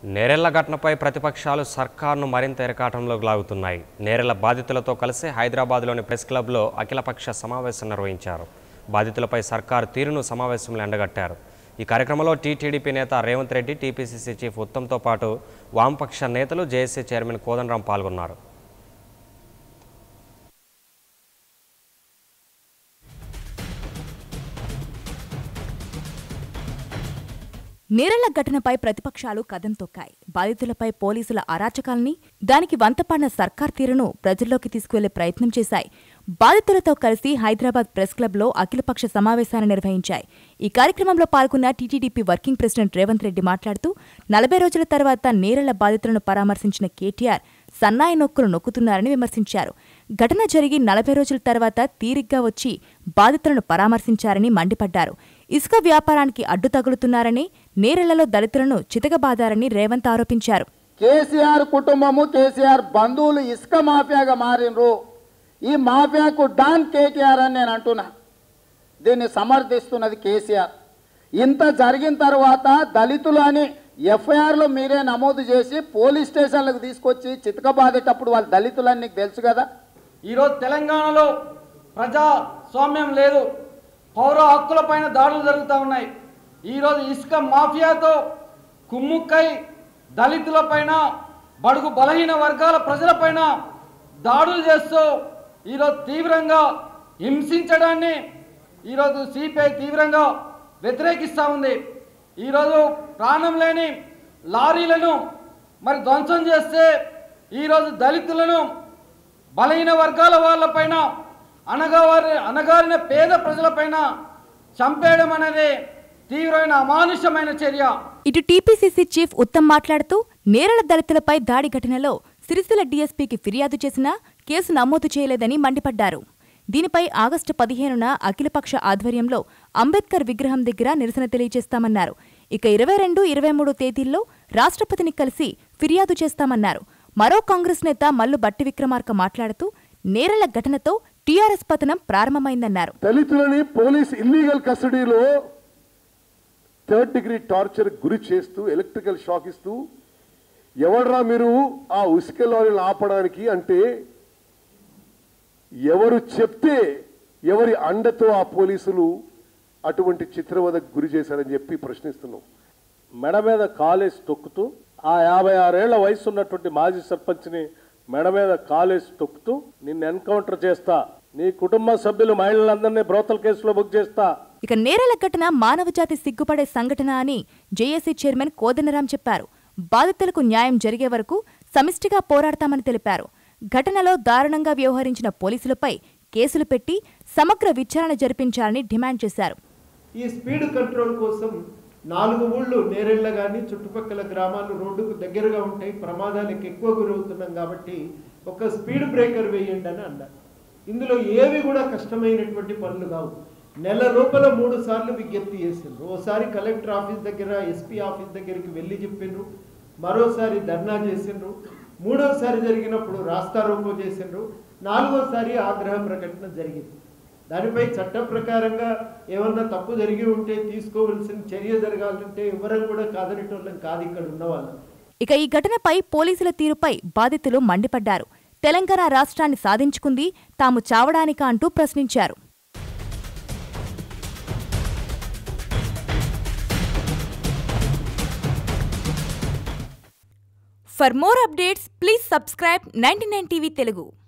నేరెళ్ల ఘటనపై ప్రతిపక్షాలు సర్కార్ను మరింత ఎరకాటంలోకి లాగుతున్నాయి నేరెళ్ల బాధితులతో కలిసి హైదరాబాద్లోని ప్రెస్ క్లబ్లో అఖిలపక్ష సమావేశం నిర్వహించారు బాధితులపై సర్కారు తీరును సమావేశంలో ఎండగట్టారు ఈ కార్యక్రమంలో టీటీడీపీ నేత రేవంత్ రెడ్డి టీపీసీసీ చీఫ్ ఉత్తమ్తో పాటు వామపక్ష నేతలు జేఏసీ చైర్మన్ కోదండరాం పాల్గొన్నారు నేరళ్ల ఘటనపై ప్రతిపక్షాలు కదం తొక్కాయి బాధితులపై పోలీసుల అరాచకాల్ని దానికి వంతపడిన సర్కార్ తీరును ప్రజల్లోకి తీసుకువెళ్లే ప్రయత్నం చేశాయి బాధితులతో కలిసి హైదరాబాద్ ప్రెస్ క్లబ్లో అఖిలపక్ష సమావేశాన్ని నిర్వహించాయి ఈ కార్యక్రమంలో పాల్గొన్న TTDP working president Revanth Reddy మాట్లాడుతూ నలభై రోజుల తర్వాత నేరళ్ల బాధితులను పరామర్శించిన కేటీఆర్ సన్నాయి నొక్కులు నొక్కుతున్నారని విమర్శించారు ఘటన జరిగి నలభై రోజుల తర్వాత తీరిగ్గా వచ్చి బాధితులను పరామర్శించారని మండిపడ్డారు ఇసుక వ్యాపారానికి అడ్డు తగులుతున్నారని నేరెళ్లలో దళితులను చితకబాదారని రేవంత్ ఆరోపించారు కేసీఆర్ కుటుంబము కేసీఆర్ బంధువులు ఇసుక మాఫియాగా మారినరు ఈ మాఫియాకు డాన్ కేటీఆర్ అని నేను అంటున్నా దీన్ని సమర్థిస్తున్నది కేసీఆర్ ఇంత జరిగిన తర్వాత దళితులు అని ఎఫ్ఐఆర్లో మీరే నమోదు చేసి పోలీస్ స్టేషన్లకు తీసుకొచ్చి చితకబాదేటప్పుడు వాళ్ళు దళితులని నీకు తెలుసు కదా ఈరోజు తెలంగాణలో ప్రజాస్వామ్యం లేదు పౌర హక్కులపైన దాడులు జరుగుతూ ఉన్నాయి ఈరోజు ఇసుక మాఫియాతో కుమ్ముక్కై దళితులపైన బడుగు బలహీన వర్గాల ప్రజలపైన దాడులు చేస్తూ ఈరోజు తీవ్రంగా హింసించడాన్ని ఈరోజు సిపిఐ తీవ్రంగా వ్యతిరేకిస్తూ ఉంది ఈరోజు ప్రాణం లేని లారీలను మరి ధ్వంసం చేస్తే ఈరోజు దళితులను బలహీన వర్గాల వాళ్ళపైన అనగావారి అనగారిన పేద ప్రజలపైన చంపేయడం అనేది తీవ్రమైన అమానుషమైన చర్య ఇటు టీపీసీసీ చీఫ్ ఉత్తమ్ మాట్లాడుతూ నేరళ దళితులపై దాడి ఘటనలో సిరిసిల్ల డీఎస్పీకి ఫిర్యాదు చేసినా కేసు నమోదు చేయలేదని మండిపడ్డారు దీనిపై ఆగస్టు పదిహేనున అఖిలపక్ష ఆధ్వర్యంలో అంబేద్కర్ విగ్రహం దగ్గర నిరసన తెలియజేస్తామన్నారు ఇక ఇరవై రెండు ఇరవై మూడు తేదీల్లో రాష్ట్రపతిని కలిసి ఫిర్యాదు చేస్తామన్నారు మరో కాంగ్రెస్ నేత మల్లు బట్టి విక్రమార్క మాట్లాడుతూ నేరళ ఘటనతో టీఆర్ఎస్ పతనం ప్రారంభమైందన్నారు దళితులని police illegal custody third degree torture గురి చేస్తూ ఎలక్ట్రికల్ షాక్ ఇస్తూ ఎవడ్రా మీరు ఆ ఉసుక లారీని ఆపడానికి అంటే ఎవరు చెప్తే ఎవరి అండతో ఆ పోలీసులు అటువంటి చిత్రవదకు గురి చేశారని చెప్పి ప్రశ్నిస్తున్నాం మెడ మీద కాలేసి తొక్కుతూ ఆ యాభై ఆరేళ్ల వయసు ఉన్నటువంటి మాజీ సర్పంచ్ని మెడ మీద కాలేసి తొక్కుతూ నిన్ను ఎన్కౌంటర్ చేస్తా నీ కుటుంబ సభ్యులు మహిళలందరినీ బ్రోతల కేసులో బుక్ చేస్తా ఇక నేరల ఘటన మానవజాతి సిగ్గుపడే సంఘటన అని జేఏసీ చైర్మన్ కోదండరాం చెప్పారు బాధితులకు న్యాయం జరిగే వరకు సమిష్టిగా పోరాడతామని తెలిపారు ఘటనలో దారుణంగా వ్యవహరించిన పోలీసులపై కేసులు పెట్టి సమగ్ర విచారణ జరిపించాలని డిమాండ్ చేశారు ఈ స్పీడ్ కంట్రోల్ కోసం నాలుగు ఊళ్ళు నేరెళ్ళ కానీ చుట్టుపక్కల గ్రామాలు రోడ్డుకు దగ్గరగా ఉంటాయి ప్రమాదాలకు ఎక్కువ గురవుతున్నాం కాబట్టి ఒక స్పీడ్ బ్రేకర్ వేయండి అని అన్నారు ఇందులో ఏవి కూడా కష్టమైనటువంటి పనులు కావు నెల లోపల మూడు సార్లు విజ్ఞప్తి చేసిండ్రు ఓసారి కలెక్టర్ ఆఫీస్ దగ్గర ఎస్పీ ఆఫీస్ దగ్గరికి వెళ్ళి చెప్పిండ్రు మరోసారి ధర్నా చేసిండ్రు మూడోసారి జరిగినప్పుడు రాస్తారోకో చేసిండ్రు నాలుగోసారి ఆగ్రహ ప్రకటన జరిగింది దానిపై చట్ట ప్రకారంగా ఏమన్నా తప్పు జరిగి ఉంటే తీసుకోవలసిన చర్య జరగాలంటే ఎవరం కూడా కాదనేటోళ్ళం కాదు ఇక్కడ ఉన్న వాళ్ళం ఇక ఈ ఘటనపై పోలీసుల తీరుపై బాధితులు మండిపడ్డారు తెలంగాణ రాష్ట్రాన్ని సాధించుకుంది తాము చావడానికా అంటూ ప్రశ్నించారు for more updates please subscribe ninety TV Telugu